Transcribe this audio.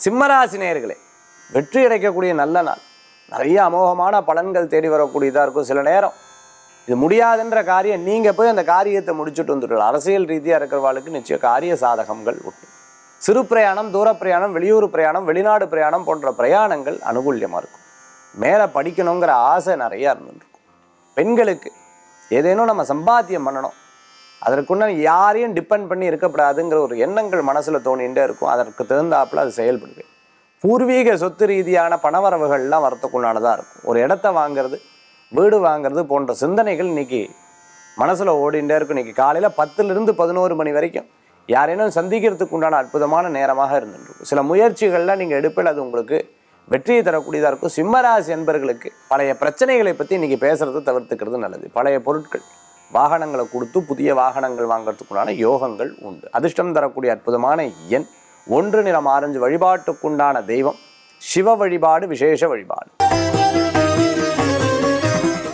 சிம்மராசி நேயர்களே வெற்றி கிடைக்கக்கூடிய நல்ல நாள் நிறைய அமோகமான பலன்கள் தேடி வரக்கூடியதாக இருக்கும் சில நேரம் இது முடியாதுன்ற காரியம் நீங்கள் போய் அந்த காரியத்தை முடிச்சுட்டு வந்துடலாம் அரசியல் ரீதியாக இருக்கிறவாளுக்கு நிச்சயம் காரிய சாதகங்கள் உண்டு சிறு பிரயாணம் தூர பிரயாணம் வெளியூர் பிரயாணம் வெளிநாடு பிரயாணம் போன்ற பிரயாணங்கள் அனுகூல்யமாக இருக்கும் மேலே படிக்கணுங்கிற ஆசை நிறையா இருந்துருக்கும் பெண்களுக்கு ஏதேனும் நம்ம சம்பாத்தியம் பண்ணணும் அதற்குள்ள யாரையும் டிபெண்ட் பண்ணி இருக்கக்கூடாதுங்கிற ஒரு எண்ணங்கள் மனசில் தோணிகிட்டே இருக்கும் அதற்கு தகுந்தாப்புல அது செயல்படுது பூர்வீக சொத்து ரீதியான பணவரவுகள்லாம் வரத்துக்குள்ளானதாக இருக்கும் ஒரு இடத்த வாங்குறது வீடு வாங்குறது போன்ற சிந்தனைகள் இன்னைக்கு மனசில் ஓடிண்டே இருக்கும் இன்னைக்கு காலையில் பத்துலேருந்து பதினோரு மணி வரைக்கும் யாரேனும் சந்திக்கிறதுக்கு உண்டான அற்புதமான நேரமாக இருந்துருக்கும் சில முயற்சிகள்லாம் நீங்கள் எடுப்பில் அது உங்களுக்கு வெற்றியை தரக்கூடியதாக இருக்கும் சிம்மராசி என்பர்களுக்கு பழைய பிரச்சனைகளை பற்றி இன்னைக்கு பேசுறது தவிர்த்துக்கிறது நல்லது பழைய பொருட்கள் வாகனங்களை கொடுத்து புதிய வாகனங்கள் வாங்குறதுக்குண்டான யோகங்கள் உண்டு அதிர்ஷ்டம் தரக்கூடிய அற்புதமான எண் ஒன்று நிறம் ஆரஞ்சு வழிபாட்டுக்குண்டான தெய்வம் சிவ வழிபாடு விசேஷ வழிபாடு